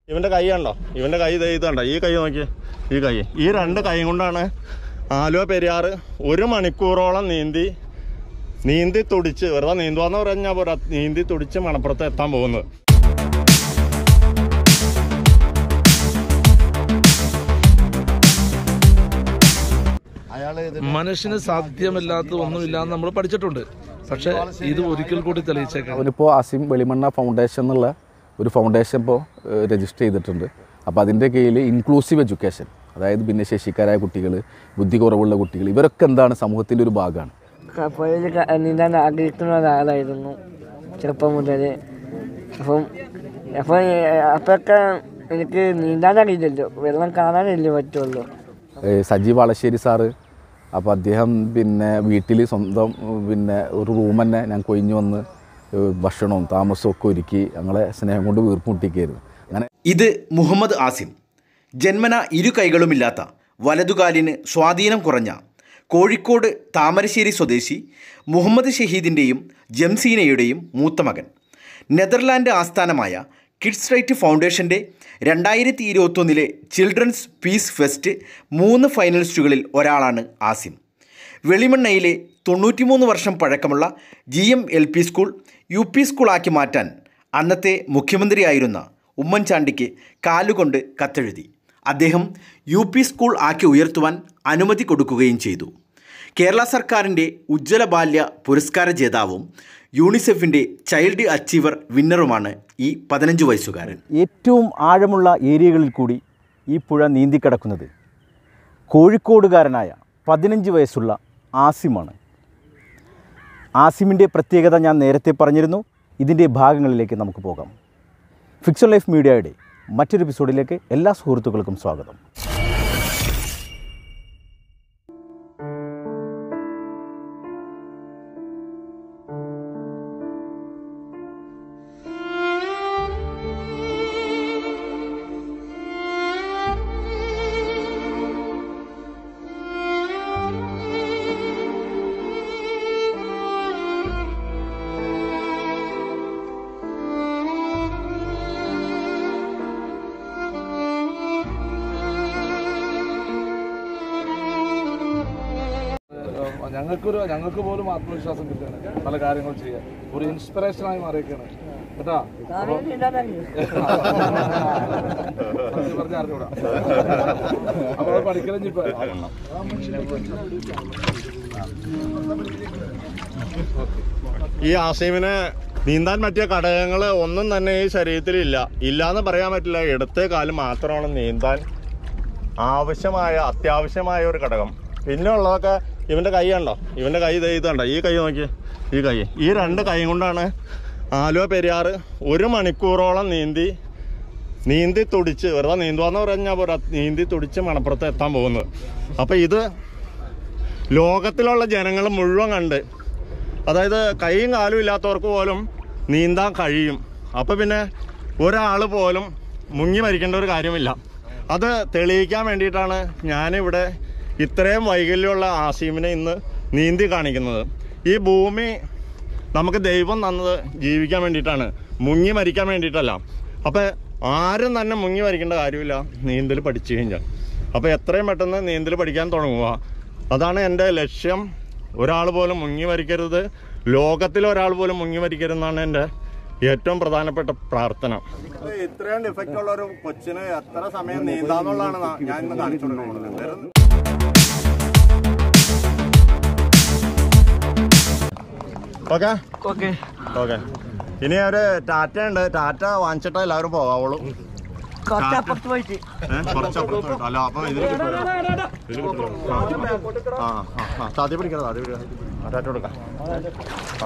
ഇവന്റെ കൈ കണ്ടോ ഇവന്റെ കൈ ദേ ഇത് കണ്ടോ ഈ കൈ നോക്കി ഈ കൈ ഈ രണ്ട് കൈ കൊണ്ടാണ് ആലുവ പെരിയാറ് ഒരു മണിക്കൂറോളം നീന്തി നീന്തി തുടിച്ച് വെറുതെ നീന്തുവാന്ന് പറഞ്ഞാൽ പോരാ നീന്തി തുടിച്ച് മണപ്പുറത്ത് എത്താൻ പോകുന്നത് അയാള് ഇത് മനുഷ്യന് സാധ്യമല്ലാത്തത് ഒന്നുമില്ലാന്ന് നമ്മൾ പഠിച്ചിട്ടുണ്ട് പക്ഷെ ഇത് ഒരിക്കൽ കൂടി തെളിയിച്ചേക്കാം അവനിപ്പോൾ അസിം വെളിമണ്ണ ഫൗണ്ടേഷൻ എന്നുള്ള ഒരു ഫൗണ്ടേഷൻ ഇപ്പോൾ രജിസ്റ്റർ ചെയ്തിട്ടുണ്ട് അപ്പോൾ അതിൻ്റെ കീഴിൽ ഇൻക്ലൂസീവ് എഡ്യൂക്കേഷൻ അതായത് ഭിന്നശേഷിക്കാരായ കുട്ടികൾ ബുദ്ധി കുറവുള്ള കുട്ടികൾ ഇവരൊക്കെ എന്താണ് സമൂഹത്തിൻ്റെ ഒരു ഭാഗമാണ് പുഴയിൽ നീന്താൻ ആഗ്രഹിക്കുന്ന ഒരാളായിരുന്നു ചെറുപ്പം മുതൽ അപ്പം അപ്പം അപ്പോഴൊക്കെ എനിക്ക് നീന്താൻ അറിയില്ലല്ലോ വെള്ളം കാണാനല്ലേ പറ്റുള്ളൂ ഏഹ് സജീവ് വളശ്ശേരി സാറ് അപ്പോൾ അദ്ദേഹം പിന്നെ വീട്ടിൽ സ്വന്തം ഉം, പിന്നെ ഒരു റൂം തന്നെ ഞാൻ കൊഴിഞ്ഞു വന്ന് ഏഹ് ഭക്ഷണവും താമസവും ഒക്കെ ഒരുക്കി ഞങ്ങളെ സ്നേഹം കൊണ്ട് വീർപ്പുമുട്ടിക്കായിരുന്നു അങ്ങനെ ഇത് മുഹമ്മദ് ആസിം ജന്മന ഇരു കൈകളുമില്ലാത്ത വലതുകാലിന് സ്വാധീനം കുറഞ്ഞ കോഴിക്കോട് താമരശ്ശേരി സ്വദേശി മുഹമ്മദ് ഷഹീദിൻ്റെയും ജംസീനയുടെയും മൂത്ത മകൻ നെതർലാൻഡ് ആസ്ഥാനമായ കിഡ്സ് റൈറ്റ് ഫൗണ്ടേഷൻ്റെ രണ്ടായിരത്തി ഇരുപത്തൊന്നിലെ ചിൽഡ്രൻസ് പീസ് ഫെസ്റ്റ് മൂന്ന് ഫൈനലിസ്റ്റുകളിൽ ഒരാളാണ് ആസിം വെളിമണ്ണയിലെ തൊണ്ണൂറ്റിമൂന്ന് വർഷം പഴക്കമുള്ള G M L P school U P സ്കൂളാക്കി മാറ്റാൻ അന്നത്തെ മുഖ്യമന്ത്രിയായിരുന്ന ഉമ്മൻചാണ്ടിക്ക് കാലുകൊണ്ട് കത്തെഴുതി അദ്ദേഹം യു പി സ്കൂൾ ആക്കി ഉയർത്തുവാൻ അനുമതി കൊടുക്കുകയും ചെയ്തു കേരള സർക്കാരിൻ്റെ ഉജ്ജ്വല ബാല്യ പുരസ്കാര ജേതാവും യൂണിസെഫിൻ്റെ ചൈൽഡ് അച്ചീവർ വിന്നറുമാണ് ഈ പതിനഞ്ച് വയസ്സുകാരൻ ഏറ്റവും ആഴമുള്ള ഏരിയകളിൽ കൂടി ഈ പുഴ നീന്തിക്കിടക്കുന്നത് കോഴിക്കോടുകാരനായ പതിനഞ്ച് വയസ്സുള്ള ആസിമാണ് ആസിമിൻ്റെ പ്രത്യേകത ഞാൻ നേരത്തെ പറഞ്ഞിരുന്നു ഇതിൻ്റെ ഭാഗങ്ങളിലേക്ക് നമുക്ക് പോകാം ഫിക്സൽ ലൈഫ് മീഡിയയുടെ മറ്റൊരു എപ്പിസോഡിലേക്ക് എല്ലാ സുഹൃത്തുക്കൾക്കും സ്വാഗതം ഞങ്ങൾക്കൊരു ഞങ്ങൾക്ക് പോലും ആത്മവിശ്വാസം കിട്ടുകയാണ് പല കാര്യങ്ങൾ ചെയ്യാൻ ഒരു ഇൻസ്പിറേഷനായി മാറിയൊക്കെയാണ് കേട്ടാ സത്യം പറഞ്ഞാൽ അറിഞ്ഞൂടാ അപ്പോൾ പഠിക്കണം ഇപ്പൊ ഈ ആസീമിന് നീന്താൻ പറ്റിയ ഘടകങ്ങൾ ഒന്നും തന്നെ ഈ ശരീരത്തിലില്ല ഇല്ലാന്ന് പറയാൻ പറ്റില്ല ഇടത്തെ കാല് മാത്രമാണ് നീന്താൻ ആവശ്യമായ അത്യാവശ്യമായ ഒരു ഘടകം പിന്നെ ഉള്ളതൊക്കെ ഇവന്റെ കൈ കണ്ടോ ഇവന്റെ കൈ ദേ ഇത് കണ്ടോ ഈ കൈ നോക്കി ഈ കൈ ഈ രണ്ട് കൈ കൊണ്ടാണ് ആലുവ പെരിയാറ് ഒരു മണിക്കൂറോളം നീന്തി നീന്തി തുടിച്ച് വെറുതെ നീന്തുവാന്ന് പറഞ്ഞാൽ പോരാ നീന്തി തുടിച്ച് മണപ്പുറത്ത് എത്താൻ പോകുന്നത് അപ്പം ഇത് ലോകത്തിലുള്ള ജനങ്ങൾ മുഴുവൻ കണ്ട് അതായത് കൈയും കാലും ഇല്ലാത്തവർക്ക് പോലും നീന്താൻ കഴിയും അപ്പോൾ പിന്നെ ഒരാൾ പോലും മുങ്ങി മരിക്കേണ്ട ഒരു കാര്യമില്ല അത് തെളിയിക്കാൻ വേണ്ടിയിട്ടാണ് ഞാനിവിടെ ഇത്രയും വൈകല്യമുള്ള ആസീമിനെ ഇന്ന് നീന്തി കാണിക്കുന്നത് ഈ ഭൂമി നമുക്ക് ദൈവം തന്നത് ജീവിക്കാൻ വേണ്ടിയിട്ടാണ് മുങ്ങി മരിക്കാൻ വേണ്ടിയിട്ടല്ല അപ്പോൾ ആരും തന്നെ മുങ്ങി മരിക്കേണ്ട കാര്യമില്ല നീന്തൽ പഠിച്ചു കഴിഞ്ഞാൽ അപ്പോൾ എത്രയും പെട്ടെന്ന് നീന്തൽ പഠിക്കാൻ തുടങ്ങുക അതാണ് എൻ്റെ ലക്ഷ്യം ഒരാൾ പോലും മുങ്ങി മരിക്കരുത് ലോകത്തിൽ ഒരാൾ പോലും മുങ്ങി മരിക്കരുതെന്നാണ് എൻ്റെ ഏറ്റവും പ്രധാനപ്പെട്ട പ്രാർത്ഥന ഇത്രയും ഡിഫക്റ്റ് ഉള്ള ഒരു കൊച്ചിന് എത്ര സമയം നീന്താന്നുള്ളതാണ് ഞാൻ ഇന്ന് കാണിച്ചു കൊടുക്കുന്നത് ഓക്കെ ഓക്കെ ഓക്കെ ഇനി ഒരു ടാറ്റ ഉണ്ട് ടാറ്റ വാങ്ങിച്ചിട്ടേ എല്ലാവരും പോകാവുള്ളൂ കുറച്ചപ്പുറത്ത് പോയിട്ട് ഏ? കുറച്ചപ്പുറത്ത് പോയിട്ട്. അല്ല അപ്പൊ ഇതിൽ കിട്ടൂല. ഇതിൽ കിട്ടൂല. ആ ആ ആ താത്തി പിടിക്കണം താത്തി പിടിക്കണം ആ, ടാറ്റ കൊടുക്കാം ആ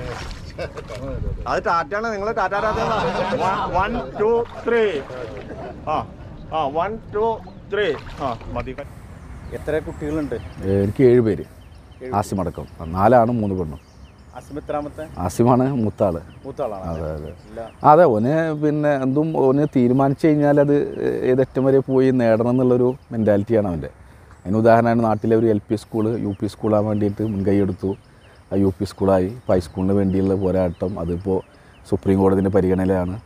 അത് ടാറ്റാണ് നിങ്ങൾ tata tata one two three ആ ആ വൺ ടു ത്രീ ആ മതി എത്ര കുട്ടികളുണ്ട് ഏഹ് എനിക്ക് ഏഴ് പേര് ആസിമടക്കം നാലാണ് മൂന്ന് പെണ്ണും അസിമിത്രാമത്തെ ആസിമാണ് മൂത്താള് മൂത്താളാണ് അതെ അതെ അതെ ഓന് പിന്നെ എന്തും ഓന് തീരുമാനിച്ചു കഴിഞ്ഞാൽ അത് ഏതറ്റം വരെ പോയി നേടണം എന്നുള്ളൊരു മെൻറ്റാലിറ്റിയാണ് അവൻ്റെ അതിന് ഉദാഹരണമാണ് നാട്ടിലെ ഒരു L P school U P സ്കൂളാൻ വേണ്ടിയിട്ട് മുൻകൈ എടുത്തു ആ യു പി സ്കൂളായി ഇപ്പോൾ ഹൈസ്കൂളിന് വേണ്ടിയുള്ള പോരാട്ടം അതിപ്പോൾ സുപ്രീം കോടതിൻ്റെ പരിഗണനയിലാണ്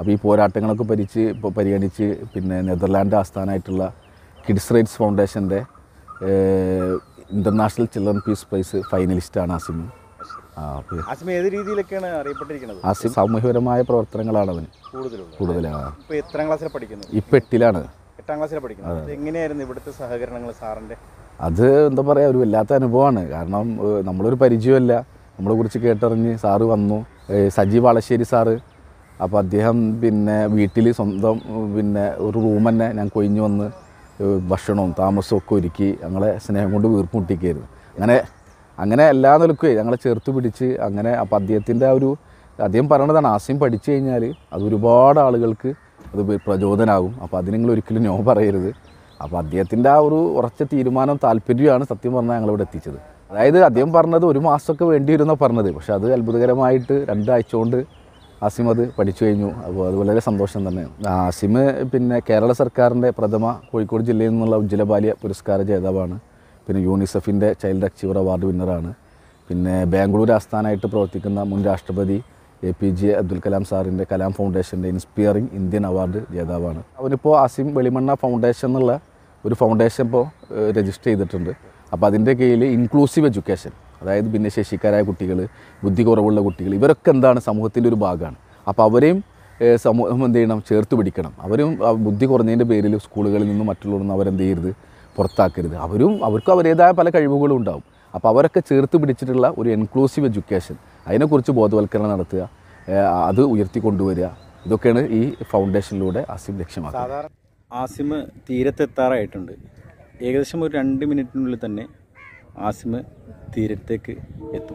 അപ്പോൾ ഈ പോരാട്ടങ്ങളൊക്കെ പരിച്ച് ഇപ്പോൾ പരിഗണിച്ച് പിന്നെ നെതർലാൻഡ് ആസ്ഥാനമായിട്ടുള്ള കിഡ്സ് റൈറ്റ്സ് ഫൗണ്ടേഷൻ്റെ ഇൻ്റർനാഷണൽ ചിൽഡ്രൻ പീസ് പ്രൈസ് ഫൈനലിസ്റ്റാണ് ആസിം ആ അപ്പോൾ ആസിം ഏത് രീതിയിലൊക്കെയാണ് അറിയപ്പെട്ടിരിക്കുന്നത് ആസിം സാമൂഹ്യപരമായ പ്രവർത്തനങ്ങളാണ് അവന് കൂടുതലുള്ള കൂടുതലാണ് ഇപ്പോൾ എത്രാം ക്ലാസ്സിലാണ് പഠിക്കുന്നത് ഇപ്പം എട്ടിലാണ് എട്ടാം ക്ലാസ്സിലാണ് പഠിക്കുന്നത് അത് എങ്ങനെയായിരുന്നു ഇവിടുത്തെ സഹകരണങ്ങൾ സാറിൻ്റെ അത് എന്താ പറയുക ഒരു വല്ലാത്ത അനുഭവമാണ് കാരണം ഏഹ്, നമ്മളൊരു പരിചയമല്ല നമ്മളെ കുറിച്ച് കേട്ടറിഞ്ഞ് സാറ് വന്നു ഏഹ്, സജീവ് വളശ്ശേരി സാറ് അപ്പോൾ അദ്ദേഹം പിന്നെ വീട്ടിൽ സ്വന്തം ഏഹ്, പിന്നെ ഒരു റൂം തന്നെ ഞാൻ കൊയിഞ്ഞു വന്ന് ഏഹ്, ഭക്ഷണവും താമസവും ഒക്കെ ഒരുക്കി ഞങ്ങളെ സ്നേഹം കൊണ്ട് വീർപ്പുമുട്ടിക്കായിരുന്നു അങ്ങനെ അങ്ങനെ എല്ലാ നിലക്കും ഞങ്ങളെ ചേർത്ത് പിടിച്ച് അങ്ങനെ അപ്പോൾ അദ്ദേഹത്തിൻ്റെ ആ ഒരു അദ്ദേഹം പറയണതാണ് ആശയം പഠിച്ചു കഴിഞ്ഞാൽ അത് ഒരുപാട് ആളുകൾക്ക് അത് പ്രചോദനമാകും അപ്പോൾ അതിന് നിങ്ങൾ ഒരിക്കലും നോ പറയരുത് അപ്പോൾ അദ്ദേഹത്തിൻ്റെ ആ ഒരു ഉറച്ച തീരുമാനം താല്പര്യമാണ് സത്യം പറഞ്ഞാൽ ഞങ്ങളിവിടെ എത്തിച്ചത് അതായത് അദ്ദേഹം പറഞ്ഞത് ഒരു മാസമൊക്കെ വേണ്ടി വരുമെന്നാണ് പറഞ്ഞത് പക്ഷേ അത് അത്ഭുതകരമായിട്ട് രണ്ടാഴ്ച കൊണ്ട് ആസിം അത് പഠിച്ചു കഴിഞ്ഞു അപ്പോൾ അത് വളരെ സന്തോഷം തന്നെയാണ് ആസിം പിന്നെ കേരള സർക്കാരിൻ്റെ പ്രഥമ കോഴിക്കോട് ജില്ലയിൽ നിന്നുള്ള ഉജ്ജ്വല ബാല്യ പുരസ്കാര ജേതാവാണ് പിന്നെ യൂണിസെഫിൻ്റെ ചൈൽഡ് അച്ചീവർ അവാർഡ് വിന്നറാണ് പിന്നെ ബാംഗ്ലൂർ ആസ്ഥാനമായിട്ട് പ്രവർത്തിക്കുന്ന മുൻ രാഷ്ട്രപതി A P J Abdul Kalam സാറിൻ്റെ കലാം ഫൗണ്ടേഷൻ്റെ ഇൻസ്പിയറിംഗ് ഇന്ത്യൻ അവാർഡ് ജേതാവാണ് അവനിപ്പോൾ ആസിം വെളിമണ്ണ ഫൗണ്ടേഷൻ എന്നുള്ള ഒരു ഫൗണ്ടേഷൻ ഇപ്പോൾ രജിസ്റ്റർ ചെയ്തിട്ടുണ്ട് അപ്പോൾ അതിൻ്റെ കീഴിൽ ഇൻക്ലൂസീവ് എഡ്യൂക്കേഷൻ അതായത് ഭിന്നശേഷിക്കാരായ കുട്ടികൾ ബുദ്ധി കുറവുള്ള കുട്ടികൾ ഇവരൊക്കെ എന്താണ് സമൂഹത്തിൻ്റെ ഒരു ഭാഗമാണ് അപ്പോൾ അവരെയും ഏഹ്, സമൂഹം എന്ത് ചെയ്യണം ചേർത്ത് പിടിക്കണം അവരും ആ ബുദ്ധി കുറഞ്ഞതിൻ്റെ പേരിൽ സ്കൂളുകളിൽ നിന്നും മറ്റുള്ളവരൊന്നും അവരെന്ത് ചെയ്യരുത് പുറത്താക്കരുത് അവരും അവർക്ക് അവരുടേതായ പല കഴിവുകളും ഉണ്ടാവും അപ്പോൾ അവരൊക്കെ ചേർത്ത് പിടിച്ചിട്ടുള്ള ഒരു എൻക്ലൂസീവ് എഡ്യൂക്കേഷൻ അതിനെക്കുറിച്ച് ബോധവൽക്കരണം നടത്തുക ഏഹ്, അത് ഉയർത്തിക്കൊണ്ടുവരിക ഇതൊക്കെയാണ് ഈ ഫൗണ്ടേഷനിലൂടെ ആസിം ലക്ഷ്യമാക്കുന്നത് സാധാരണ ആസിം തീരത്തെത്താറായിട്ടുണ്ട് ഏകദേശം ഒരു രണ്ട് മിനിറ്റിനുള്ളിൽ തന്നെ ആസിം തീരത്തേക്ക് എത്തും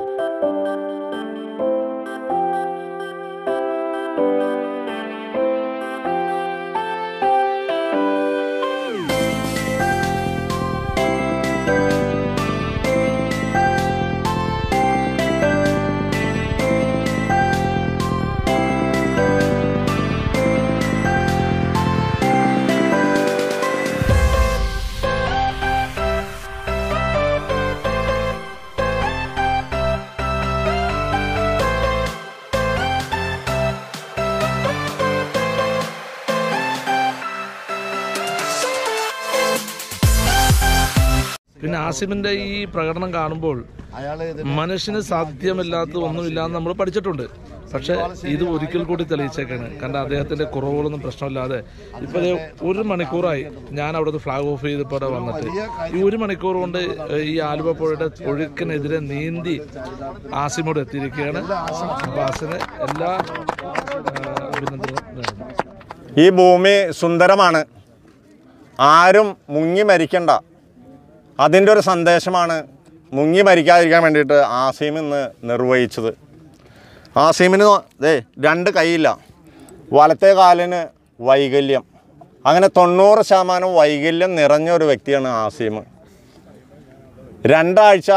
പിന്നെ ആസിമിന്റെ ഈ പ്രകടനം കാണുമ്പോൾ അയാള് ഇത് മനുഷ്യന് സാധ്യമല്ലാത്ത ഒന്നുമില്ലാന്ന് നമ്മൾ പഠിച്ചിട്ടുണ്ട് പക്ഷെ ഇത് ഒരിക്കൽ കൂടി തെളിയിച്ചേക്കാണ് കാരണം അദ്ദേഹത്തിന്റെ കുറവുകളൊന്നും പ്രശ്നമില്ലാതെ ഇപ്പൊ ദേ ഒരു മണിക്കൂറായി ഞാൻ അവിടുത്തെ ഫ്ലാഗ് ഓഫ് ചെയ്തപ്പോൾ ഇവിടെ വന്നിട്ട് ഈ ഒരു മണിക്കൂർ കൊണ്ട് ഈ ആലുവ പുഴയുടെ ഒഴുക്കിനെതിരെ നീന്തി ആസിമോട് എത്തിയിരിക്കുകയാണ് അപ്പൊ ആസിന് എല്ലാ ആ, അഭിനന്ദനവും നേരുന്നു ഈ ഭൂമി സുന്ദരമാണ് ആരും മുങ്ങി മരിക്കണ്ട അതിൻ്റെ ഒരു സന്ദേശമാണ് മുങ്ങി മരിക്കാതിരിക്കാൻ വേണ്ടിയിട്ട് ആസീം ഇന്ന് നിർവഹിച്ചത് ആസീമിന് ദേ രണ്ട് കൈയില്ല വലത്തെ കാലിന് വൈകല്യം അങ്ങനെ തൊണ്ണൂറ് ശതമാനം വൈകല്യം നിറഞ്ഞ ഒരു വ്യക്തിയാണ് ആസീം രണ്ടാഴ്ച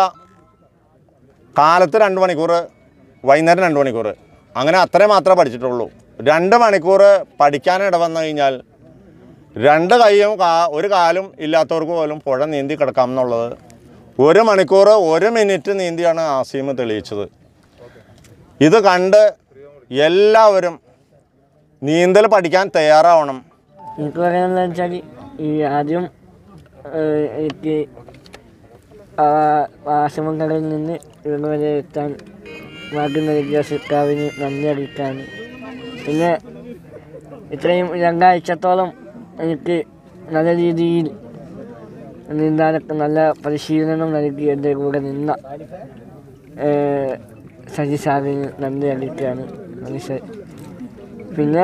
കാലത്ത് രണ്ട് മണിക്കൂർ വൈകുന്നേരം രണ്ട് മണിക്കൂർ അങ്ങനെ അത്രേ മാത്രമേ പഠിച്ചിട്ടുള്ളൂ രണ്ട് മണിക്കൂർ പഠിക്കാനിട വന്നു കഴിഞ്ഞാൽ രണ്ട് കൈയും കാ ഒരു കാലും ഇല്ലാത്തവർക്ക് പോലും പുഴ നീന്തി കിടക്കാം എന്നുള്ളത് ഒരു മണിക്കൂർ ഒരു മിനിറ്റ് നീന്തിയാണ് ആസീം തെളിയിച്ചത് ഇത് കണ്ട് എല്ലാവരും നീന്തൽ പഠിക്കാൻ തയ്യാറാവണം എനിക്ക് പറയാനുള്ളത് വെച്ചാൽ ഈ ആദ്യം ഏഹ്, എനിക്ക് ആ ആശ്രമങ്ങളിൽ നിന്ന് ഇവിടെ വരെ എത്താൻ ഭാഗ്യം നൽകിയ സർക്കാരിന് നന്ദി അറിയിക്കാൻ പിന്നെ ഇത്രയും രണ്ടാഴ്ചത്തോളം എനിക്ക് നല്ല രീതിയിൽ നീന്താനൊക്കെ നല്ല പരിശീലനം നൽകി എൻ്റെ കൂടെ നിന്ന ഏഹ്, സജി സാറിന് നന്ദി അറിയിക്കുകയാണ് നന്ദി സർ പിന്നെ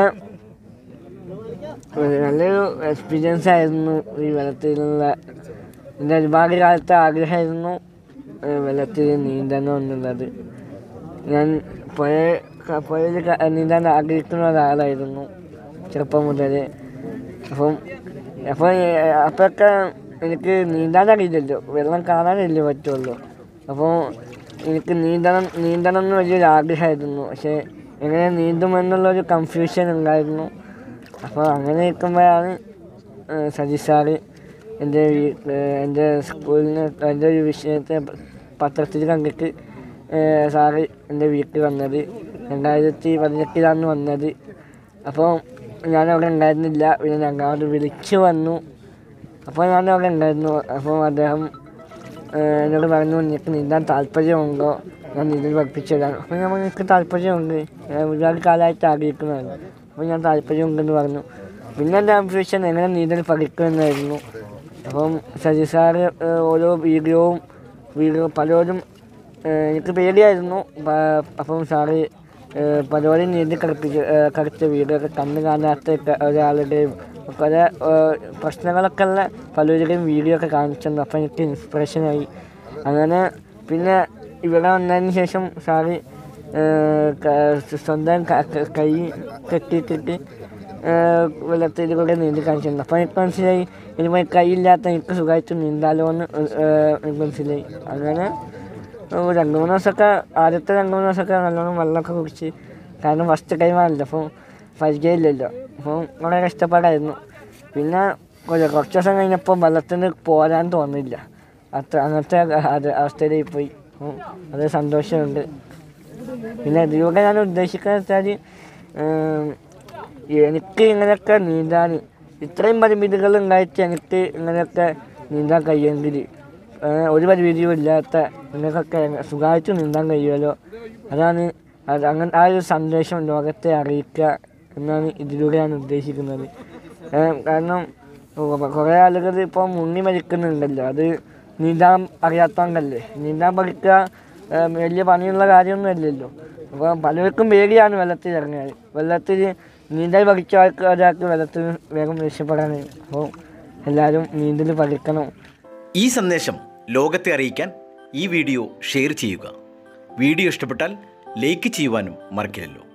ഒരു നല്ലൊരു എക്സ്പീരിയൻസ് ആയിരുന്നു ഈ വെള്ളത്തിലുള്ള എൻ്റെ ഒരുപാട് കാലത്തെ ആഗ്രഹമായിരുന്നു ഏഹ് വെള്ളത്തിൽ നീന്തണം എന്നുള്ളത് ഞാൻ പുഴ ക- പുഴയിൽ ക- നീന്താൻ ആഗ്രഹിക്കുന്ന ഒരാളായിരുന്നു ചെറുപ്പം മുതൽ അപ്പം അപ്പം അപ്പോഴൊക്കെ എനിക്ക് നീന്താൻ അറിയില്ലല്ലോ വെള്ളം കാണാനല്ലേ പറ്റുള്ളൂ അപ്പോൾ എനിക്ക് നീന്തണം നീന്തണം എന്ന് വലിയൊരു ആഗ്രഹമായിരുന്നു പക്ഷേ എങ്ങനെ നീന്തുമെന്നുള്ളൊരു കൺഫ്യൂഷൻ ഉണ്ടായിരുന്നു അപ്പോൾ അങ്ങനെ നിൽക്കുമ്പോഴാണ് സജി സാറ് എൻ്റെ വീ- ഏഹ് എൻ്റെ സ്കൂളിന് എൻ്റെ ഒരു വിഷയത്തെ പ- പത്രത്തിൽ കണ്ടിട്ട് ഏഹ് സാറ് എൻ്റെ വീട്ടിൽ വന്നത് രണ്ടായിരത്തി പതിനെട്ടിലാണ് വന്നത് അപ്പോൾ ഞാനവിടെ ഉണ്ടായിരുന്നില്ല പിന്നെ ഞങ്ങളോട് വിളിച്ചു വന്നു അപ്പോൾ ഞാനവിടെ ഉണ്ടായിരുന്നു അപ്പോൾ അദ്ദേഹം ഏഹ്, എന്നോട് പറഞ്ഞു നിനക്ക് നീന്താൻ താല്പര്യമുണ്ടോ ഞാൻ നീന്തൽ പഠിപ്പിച്ചു തരാം അപ്പോൾ ഞാൻ പറഞ്ഞു, എനിക്ക് താല്പര്യമുണ്ട് ഞാൻ ഒരുപാട് കാലമായിട്ട് ആഗ്രഹിക്കുന്നതാണ് അപ്പോൾ ഞാൻ താല്പര്യമുണ്ടെന്ന് പറഞ്ഞു പിന്നെ എൻ്റെ അംബിഷൻ എങ്ങനെ നീന്തൽ പഠിക്കുമെന്നായിരുന്നു അപ്പം സജി സാറ് ഏഹ്, ഓരോ വീഡിയോവും വീഡിയോ പലരും ഏഹ്, എനിക്ക് പേടിയായിരുന്നു പ- അപ്പം സാറ് ഏഹ്, പലരും നീന്തി കളിപ്പിച്ച് ഏഹ്, കളിച്ച വീഡിയോ ഒക്കെ കണ്ണ് കാണാത്ത ക- ഒരാളുടെയും പല ഏഹ്, പ്രശ്നങ്ങളൊക്കെ ഉള്ള പലരുടെയും വീഡിയോ ഒക്കെ കാണിച്ചു തന്നു അപ്പം എനിക്ക് ഇൻസ്പിറേഷനായി അങ്ങനെ പിന്നെ ഇവിടെ വന്നതിന് ശേഷം സാറ് ഏഹ്, ക- സ്വന്തം ക- ക- കൈ കെട്ടിയിട്ടിട്ട് ഏഹ്, വെള്ളത്തിൽ കൂടെ നീന്തി കാണിച്ചു തന്നു അപ്പോൾ എനിക്ക് മനസ്സിലായി ഇനിമ കൈയില്ലാത്ത എനിക്ക് സുഖമായിട്ട് നീന്താലോ എന്ന് ഏഹ്, എനിക്ക് മനസ്സിലായി അങ്ങനെ ഒരു രണ്ട് മൂന്ന് ദിവസമൊക്കെ ആദ്യത്തെ രണ്ട് മൂന്ന് ദിവസമൊക്കെ നല്ലോണം വെള്ളമൊക്കെ കുടിച്ച് കാരണം ഫസ്റ്റ് ടൈമാണല്ലോ അപ്പോൾ പരിചയമില്ലല്ലോ അപ്പം വളരെ കഷ്ടപ്പാടായിരുന്നു പിന്നെ കുറച്ച് കുറച്ച് ദിവസം കഴിഞ്ഞപ്പോൾ വെള്ളത്തിന് പോരാൻ തോന്നില്ല അത്ര അങ്ങനത്തെ അത് അവസ്ഥയിലായി പോയി അപ്പം അത് സന്തോഷമുണ്ട് പിന്നെ ഇതിലൂടെ ഞാൻ ഉദ്ദേശിക്കുന്നത് വെച്ചാൽ എനിക്ക് ഇങ്ങനെയൊക്കെ നീന്താൻ ഇത്രയും പരിമിതികൾ ഉണ്ടായിട്ട് എനിക്ക് ഇങ്ങനെയൊക്കെ നീന്താൻ കഴിയുമെങ്കിൽ ഏഹ് ഒരു പരിമിതിയും ഇല്ലാത്ത നിങ്ങൾക്കൊക്കെ സുഖമായിട്ട് നീന്താൻ കഴിയുമല്ലോ അതാണ് അത് അങ്ങനെ ആ ഒരു സന്ദേശം ലോകത്തെ അറിയിക്കുക എന്നാണ് ഇതിലൂടെ ഞാൻ ഉദ്ദേശിക്കുന്നത് ഏഹ് കാരണം കൊ- കുറേ ആളുകൾ ഇപ്പോൾ മുങ്ങി മരിക്കുന്നുണ്ടല്ലോ അത് നീന്താൻ അറിയാത്തതുകൊണ്ടല്ലേ നീന്താൻ പഠിക്കുക ഏഹ് വലിയ പണിയുള്ള കാര്യമൊന്നും അല്ലല്ലോ അപ്പോൾ പലർക്കും പേടിയാണ് വെള്ളത്തിൽ ഇറങ്ങിയാൽ വെള്ളത്തിൽ നീന്തൽ പഠിച്ച ആൾക്ക് ഒരാൾക്ക് വെള്ളത്തിൽ വേഗം രക്ഷപ്പെടാൻ അപ്പോൾ എല്ലാവരും നീന്തൽ പഠിക്കണം ഈ സന്ദേശം ലോകത്തെ അറിയിക്കാൻ ഈ വീഡിയോ ഷെയർ ചെയ്യുക വീഡിയോ ഇഷ്ടപ്പെട്ടാൽ ലൈക്ക് ചെയ്യുവാനും മറക്കില്ലല്ലോ